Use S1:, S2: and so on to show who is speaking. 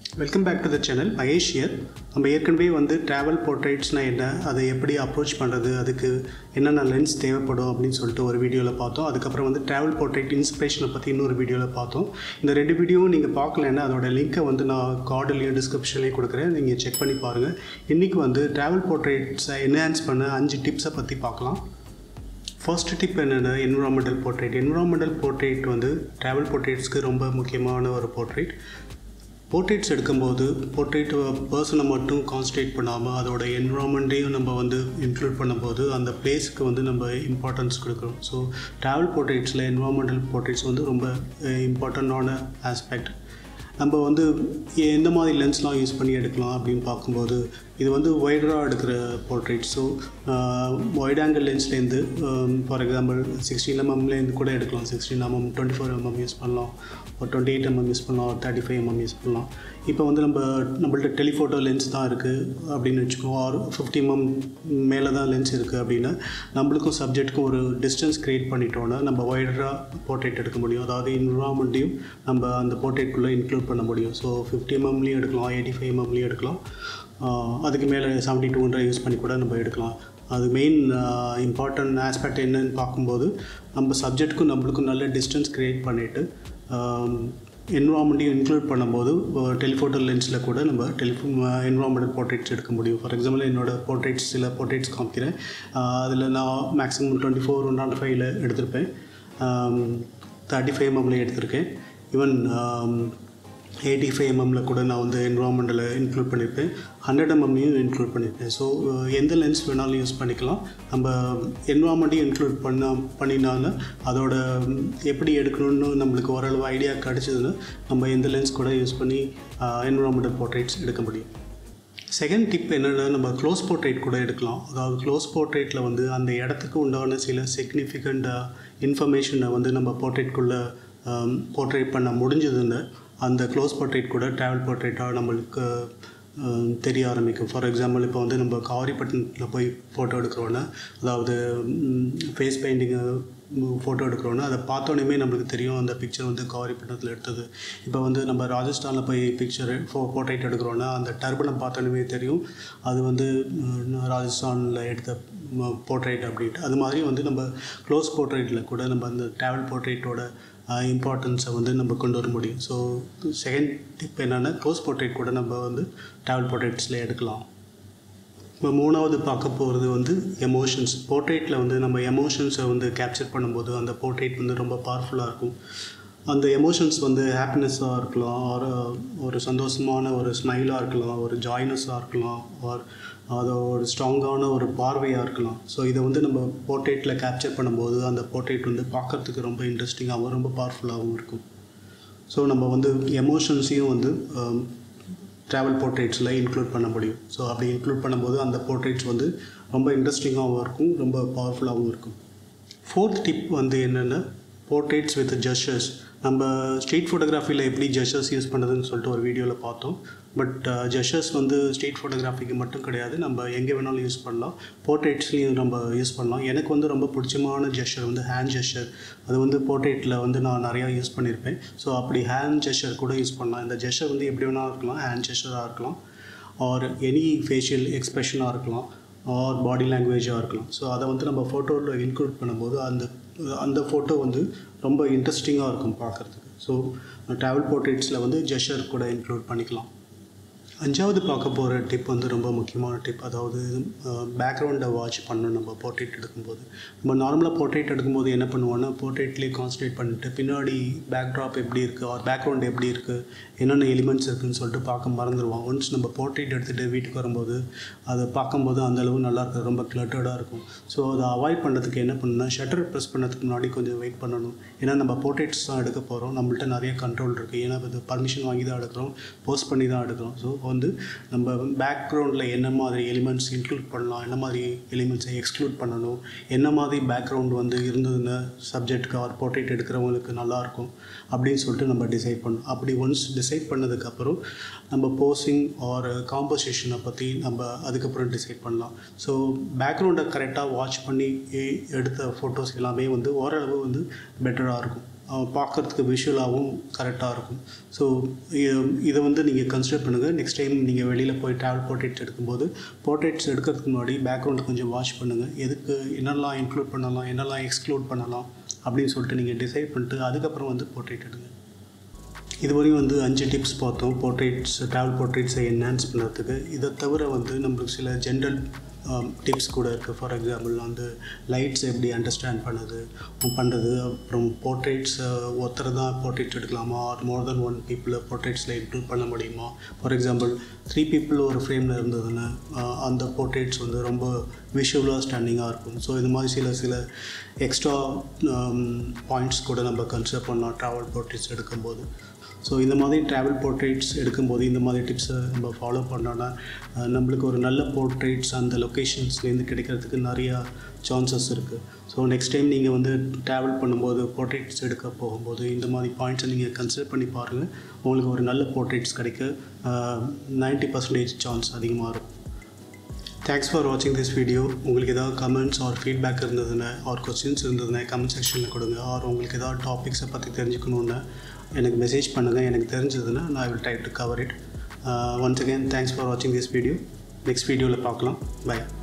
S1: welcome back to the channel Mahesh here நம்ம ஏற்கனவே வந்து ட்ராவல் போர்ட்ரேட்ஸ்னால் என்ன அதை எப்படி அப்ரோச் பண்ணுறது அதுக்கு என்னென்ன லென்ஸ் தேவைப்படும் அப்படின்னு சொல்லிட்டு ஒரு வீடியோவில் பார்த்தோம் அதுக்கப்புறம் வந்து ட்ராவல் போர்ட்ரேட் இன்ஸ்பிரேஷனை பற்றி இன்னொரு வீடியோவில் பார்த்தோம் இந்த ரெண்டு வீடியோவும் நீங்கள் பார்க்கலன்னா அதோட லிங்க்கை வந்து நான் கார்டுலேயும் டிஸ்கிரிப்ஷன்லேயும் கொடுக்குறேன் நீங்கள் செக் பண்ணி பாருங்கள் இன்றைக்கி வந்து ட்ராவல் போர்ட்ரேட்ஸை என்ஹான்ஸ் பண்ண அஞ்சு டிப்ஸை பற்றி பார்க்கலாம் ஃபர்ஸ்ட் டிப் என்னென்னா என்விரான்மெண்டல் போர்ட்ரேட் என்விரான்மெண்டல் போர்ட்ரேட் வந்து ட்ராவல் போர்ட்ரேட்ஸ்க்கு ரொம்ப முக்கியமான ஒரு போர்ட்ரேட் போர்ட்ரேட்ஸ் எடுக்கும்போது போர்ட்ரேட் பர்சனை மட்டும் கான்சன்ட்ரேட் பண்ணாமல் அதோட என்விரான்மெண்ட்டையும் நம்ம வந்து இன்க்ளூட் பண்ணும்போது அந்த பிளேஸுக்கு வந்து நம்ம இம்பார்ட்டன்ஸ் கொடுக்குறோம் ஸோ ட்ராவல் போர்ட்ரேட்ஸில் என்விரான்மெண்டல் போர்ட்ரேட்ஸ் வந்து ரொம்ப இம்பார்ட்டண்ட்டான ஆஸ்பெக்ட் நம்ம வந்து எந்த மாதிரி லென்ஸ்லாம் யூஸ் பண்ணி எடுக்கலாம் அப்படின்னு பார்க்கும்போது இது வந்து ஒய்டராக எடுக்கிற போர்ட்ரேட் ஸோ ஒய்ட் ஆங்கிள் லென்ஸ்லேருந்து ஃபார் எக்ஸாம்பிள் சிக்ஸ்டீன் எம்எம்லேருந்து கூட எடுக்கலாம் sixteen MM twenty four MM use பண்ணலாம் ஒரு டுவெண்ட்டி எயிட் எம்எம் யூஸ் பண்ணலாம் ஒரு தேர்ட்டி ஃபைவ் எம்எம் யூஸ் பண்ணலாம் இப்போ வந்து நம்ம நம்மள்ட்ட டெலிஃபோட்டோ லென்ஸ் தான் இருக்குது அப்படின்னு வச்சுக்கோ ஆர் ஃபிஃப்டி எம்எம் மேலே தான் லென்ஸ் இருக்குது அப்படின்னா நம்மளுக்கும் சப்ஜெக்ட்டுக்கும் ஒரு டிஸ்டன்ஸ் க்ரியேட் பண்ணிட்டோன்னா நம்ம ஒய்டராக போர்ட்ரேட் எடுக்க முடியும் அதாவது இன்வரான்மெண்ட்டையும் நம்ம அந்த போர்ட்ரேட்குள்ளே இன்க்ளூட் பண்ண முடியும் ஸோ ஃபிஃப்டி எம்எம்லேயும் எடுக்கலாம் எயிட்டி ஃபைவ் எம்எம்லேயும் எடுக்கலாம் அதுக்கு மேலே செவன்ட்டி டூ ஹண்ட்ரட் யூஸ் பண்ணி கூட நம்ம எடுக்கலாம் அது மெயின் இம்பார்ட்டன்ட் ஆஸ்பெக்ட் என்னன்னு பார்க்கும்போது நம்ம சப்ஜெக்ட்டுக்கும் நம்மளுக்கும் நல்ல டிஸ்டன்ஸ் க்ரியேட் பண்ணிவிட்டு என்வரான்மெண்ட்டையும் இன்க்ளூட் பண்ணும்போது டெலிஃபோட்டோ லென்ஸில் கூட நம்ம டெலிஃபோ என்வரான்மெண்டல் போர்ட்ரேட்ஸ் எடுக்க முடியும் ஃபார் எக்ஸாம்பிள் என்னோடய போர்ட்ரேட்ஸ் சில போர்ட்ரேட்ஸ் காமிக்கிறேன் அதில் நான் maximum twenty four one nought ஃபைவ்ல எடுத்திருப்பேன் தேர்ட்டி ஃபைவ் எம்எம்ல எடுத்திருக்கேன் ஈவன் எயிட்டி ஃபைவ் எம்எம்மில் கூட நான் வந்து என்வரான்மெண்டில் இன்க்ளூட் பண்ணியிருப்பேன் ஹண்ட்ரட் எம்எம்லையும் இன்க்ளூட் பண்ணியிருப்பேன் ஸோ எந்த லென்ஸ் வேணாலும் யூஸ் பண்ணிக்கலாம் நம்ம என்வரான்மெண்ட்டையும் இன்க்ளூட் பண்ண பண்ணினால அதோட எப்படி எடுக்கணும்னு நம்மளுக்கு ஓரளவு ஐடியா கிடச்சிதுன்னா நம்ம எந்த லென்ஸ் கூட யூஸ் பண்ணி என்வரான்மெண்டல் போர்ட்ரேட்ஸ் எடுக்க முடியும் செகண்ட் டிப் என்னென்னா நம்ம க்ளோஸ் போர்ட்ரேட் கூட எடுக்கலாம் அதாவது க்ளோஸ் போர்ட்ரேட்டில் வந்து அந்த இடத்துக்கு உண்டான சில சிக்னிஃபிகண்ட் இன்ஃபர்மேஷனை வந்து நம்ம போர்ட்ரேட்குள்ளே போர்ட்ரேட் பண்ண முடிஞ்சதுன்னு அந்த க்ளோஸ் போர்ட்ரேட் கூட ட்ராவல் போர்ட்ரேட்டாக நம்மளுக்கு தெரிய ஆரம்பிக்கும் ஃபார் எக்ஸாம்பிள் இப்போ வந்து நம்ம காரிப்பட்டினத்தில் போய் ஃபோட்டோ எடுக்கிறோன்னா அதாவது ஃபேஸ் பெயிண்டிங்கு ஃபோட்டோ எடுக்கிறோன்னா அதை பார்த்தோன்னே நம்மளுக்கு தெரியும் அந்த பிக்சர் வந்து காரிப்பட்டினத்தில் எடுத்தது இப்போ வந்து நம்ம ராஜஸ்தானில் போய் பிக்சர் ஃபோ போர்ட்ரேட் எடுக்கிறோன்னா அந்த டர்பனை பார்த்தோன்னே தெரியும் அது வந்து ராஜஸ்தானில் எடுத்த போர்ட்ரேட் அப்படின்ட்டு அது மாதிரி வந்து நம்ம க்ளோஸ் போர்ட்ரேட்டில் கூட நம்ம அந்த ட்ராவல் போர்ட்ரேட்டோட இம்பார்ட்டன்ஸை வந்து நம்ம கொண்டு வர முடியும் ஸோ செகண்ட் டிப் என்னென்னா க்ளோஸ் போர்ட்ரேட் கூட நம்ம வந்து ட்ராவல் போர்ட்ரேட்ஸில் எடுக்கலாம் இப்போ மூணாவது பார்க்க போகிறது வந்து எமோஷன்ஸ் போர்ட்ரேட்டில் வந்து நம்ம எமோஷன்ஸை வந்து கேப்சர் பண்ணும்போது அந்த போர்ட்ரேட் வந்து ரொம்ப பவர்ஃபுல்லாக இருக்கும் அந்த எமோஷன்ஸ் வந்து ஹாப்பினஸ்ஸாக இருக்கலாம் ஒரு ஒரு சந்தோஷமான ஒரு ஸ்மைலாக இருக்கலாம் ஒரு ஜாய்னஸாக இருக்கலாம் ஆர் அது ஒரு ஸ்ட்ராங்கான ஒரு பார்வையாக இருக்கலாம் ஸோ இதை வந்து நம்ம போர்ட்ரேட்டில் கேப்சர் பண்ணும்போது அந்த போர்ட்ரேட் வந்து பார்க்குறதுக்கு ரொம்ப இன்ட்ரெஸ்டிங்காகவும் ரொம்ப பவர்ஃபுல்லாகவும் இருக்கும் ஸோ நம்ம வந்து எமோஷன்ஸையும் வந்து ட்ராவல் போர்ட்ரேட்ஸில் இன்க்ளூட் பண்ண முடியும் ஸோ அப்படி இன்க்ளூட் பண்ணும்போது அந்த போர்ட்ரேட்ஸ் வந்து ரொம்ப இன்ட்ரெஸ்டிங்காகவும் இருக்கும் ரொம்ப பவர்ஃபுல்லாகவும் இருக்கும் ஃபோர்த் டிப் வந்து என்னென்னா போர்ட்ரேட்ஸ் வித் ஜஷர்ஸ் நம்ம ஸ்ட்ரீட் ஃபோட்டோகிராஃபியில் எப்படி ஜஷர்ஸ் யூஸ் பண்ணுறதுன்னு சொல்லிட்டு ஒரு வீடியோவில் பார்த்தோம் பட் ஜஷர்ஸ் வந்து ஸ்ட்ரீட் ஃபோட்டோகிராஃபிக்கு மட்டும் கிடையாது நம்ம எங்கே வேணாலும் யூஸ் பண்ணலாம் போர்ட்ரேட்ஸ்லையும் நம்ம யூஸ் பண்ணலாம் எனக்கு வந்து ரொம்ப பிடிச்சமான ஜெஷர் வந்து ஹேண்ட் ஜெஷர் அது வந்து போர்ட்ரேட்டில் வந்து நான் நிறையா யூஸ் பண்ணியிருப்பேன் ஸோ அப்படி ஹேண்ட் ஜெஷர் கூட யூஸ் பண்ணலாம் இந்த ஜெஷர் வந்து எப்படி வேணாலும் இருக்கலாம் ஹேண்ட் ஜெஷராக இருக்கலாம் ஆர் எனி ஃபேஷியல் எக்ஸ்ப்ரெஷனாக இருக்கலாம் ஆர் பாடி லாங்குவேஜாக இருக்கலாம் ஸோ அதை வந்து நம்ம ஃபோட்டோவில் இன்க்ளூட் பண்ணும்போது அந்த அந்த ஃபோட்டோ வந்து ரொம்ப இன்ட்ரெஸ்டிங்காக இருக்கும் பார்க்குறதுக்கு ஸோ ட்ராவல் போர்ட்ரேட்ஸில் வந்து ஜெஷர் கூட இன்க்ளூட் பண்ணிக்கலாம் அஞ்சாவது பார்க்க போகிற டிப் வந்து ரொம்ப முக்கியமான டிப் அதாவது பேக்ரவுண்டை வாட்ச் பண்ணணும் நம்ம போர்ட்ரேட் எடுக்கும்போது நம்ம நார்மலாக போர்ட்ரேட் எடுக்கும்போது என்ன பண்ணுவோன்னா போர்ட்ரேட்லேயே கான்சன்ட்ரேட் பண்ணிட்டு பின்னாடி பேக்ட்ராப் எப்படி இருக்குது ஆர் பேக்ரவுண்ட் எப்படி இருக்குது என்னென்ன எலிமெண்ட்ஸ் இருக்குதுன்னு சொல்லிட்டு பார்க்க மறந்துடுவோம் ஒன்ஸ் நம்ம போர்ட்ரேட் எடுத்துகிட்டு வீட்டுக்கு வரும்போது அதை பார்க்கும்போது அந்தளவு நல்லா இருக்குது ரொம்ப கிளட்டடாக இருக்கும் ஸோ அதை அவாய்ட் பண்ணுறதுக்கு என்ன பண்ணணும்னா ஷட்டர் ப்ரெஸ் பண்ணுறதுக்கு முன்னாடி கொஞ்சம் வெயிட் பண்ணணும் ஏன்னா நம்ம போர்ட்ரேட்ஸ் தான் எடுக்க போகிறோம் நம்மள்ட்ட நிறைய கண்ட்ரோல் இருக்குது ஏன்னா இது பர்மிஷன் வாங்கி தான் எடுக்கிறோம் போஸ்ட் பண்ணி தான் எடுக்கிறோம் ஸோ வந்து நம்ம பேக்ரவுண்டில் என்ன மாதிரி எலிமெண்ட்ஸ் இன்க்ளூட் பண்ணலாம் என்ன மாதிரி எலிமெண்ட்ஸை எக்ஸ்க்ளூட் பண்ணணும் என்ன மாதிரி பேக்ரவுண்ட் வந்து இருந்ததுன்னா சப்ஜெக்ட்டுக்கு ஆர் போர்ட்ரேட் எடுக்கிறவங்களுக்கு நல்லாயிருக்கும் அப்படின்னு சொல்லிட்டு நம்ம டிசைட் பண்ணணும் அப்படி ஒன்ஸ் டிசைட் பண்ணதுக்கப்புறம் நம்ம போஸிங் ஆர் காம்போசிஷனை பற்றி நம்ம அதுக்கப்புறம் டிசைட் பண்ணலாம் ஸோ பேக்ரவுண்டை கரெக்டாக வாட்ச் பண்ணி எடுத்த ஃபோட்டோஸ் எல்லாமே வந்து ஓரளவு வந்து பெட்டராக இருக்கும் பார்க்குறதுக்கு விஷுவலாகவும் கரெக்டாக இருக்கும் ஸோ இதை வந்து நீங்கள் கன்சிடர் பண்ணுங்கள் நெக்ஸ்ட் டைம் நீங்கள் வெளியில் போய் ட்ராவல் போர்ட்ரேட்ஸ் எடுக்கும்போது போர்ட்ரேட்ஸ் எடுக்கிறதுக்கு முன்னாடி பேக்ரவுண்டை கொஞ்சம் வாட்ச் பண்ணுங்கள் எதுக்கு என்னெல்லாம் இன்க்ளூட் பண்ணலாம் என்னெல்லாம் எக்ஸ்க்ளூட் பண்ணலாம் அப்படின்னு சொல்லிட்டு நீங்கள் டிசைட் பண்ணிட்டு அதுக்கப்புறம் வந்து போர்ட்ரேட் எடுங்க இதுவரையும் வந்து அஞ்சு டிப்ஸ் பார்த்தோம் போர்ட்ரேட்ஸ் ட்ராவல் போர்ட்ரேட்ஸை என்ஹான்ஸ் பண்ணுறதுக்கு இதை தவிர வந்து நம்மளுக்கு சில ஜென்ரல் டிப்ஸ் கூட இருக்குது ஃபார் எக்ஸாம்பிள் வந்து லைட்ஸ் எப்படி அண்டர்ஸ்டாண்ட் பண்ணுது பண்ணுறது அப்புறம் போர்ட்ரேட்ஸ் ஒருத்தர் தான் போர்ட்ரேட்ஸ் எடுக்கலாமா ஆர் மோர் தென் ஒன் பீப்புளை போர்ட்ரேட்ஸில் இன்க்ளூட் பண்ண முடியுமா ஃபார் எக்ஸாம்பிள் த்ரீ பீப்புள் ஒரு ஃப்ரேமில் இருந்ததுன்னா அந்த போர்ட்ரேட்ஸ் வந்து ரொம்ப விஷுவலாக ஸ்டாண்டிங்காக இருக்கும் ஸோ இது மாதிரி சில சில எக்ஸ்ட்ரா பாயிண்ட்ஸ் கூட நம்ம கன்சிடர் பண்ணலாம் ட்ராவல் போர்ட்ரேட்ஸ் எடுக்கும்போது ஸோ இந்த மாதிரி ட்ராவல் போர்ட்ரேட்ஸ் எடுக்கும்போது இந்த மாதிரி டிப்ஸை நம்ம ஃபாலோ பண்ணோன்னா நம்மளுக்கு ஒரு நல்ல போர்ட்ரேட்ஸ் அந்த லொக்கேஷன்ஸ்லேருந்து கிடைக்கிறதுக்கு நிறையா சான்சஸ் இருக்குது ஸோ நெக்ஸ்ட் டைம் நீங்கள் வந்து ட்ராவல் பண்ணும்போது போர்ட்ரேட்ஸ் எடுக்க போகும்போது இந்த மாதிரி பாயிண்ட்ஸை நீங்கள் கன்சிடர் பண்ணி பாருங்கள் உங்களுக்கு ஒரு நல்ல போர்ட்ரேட்ஸ் கிடைக்க நைன்ட்டி பர்சன்டேஜ் சான்ஸ் அதிகமாக இருக்கும் தேங்க்ஸ் ஃபார் வாட்சிங் திஸ் வீடியோ உங்களுக்கு ஏதாவது கமெண்ட்ஸ் ஆர் ஃபீட்பேக் இருந்ததுன்னா ஆர் கொஸ்டின்ஸ் இருந்ததுன்னா கமெண்ட் செக்ஷனில் கொடுங்க ஆர் உங்களுக்கு ஏதாவது டாபிக்ஸை பற்றி தெரிஞ்சுக்கணுன்னு எனக்கு மெசேஜ் பண்ணுங்கள் எனக்கு தெரிஞ்சதுன்னா நான் will try to cover it once again thanks for வாட்சிங் திஸ் வீடியோ நெக்ஸ்ட் வீடியோவில் பார்க்கலாம் பை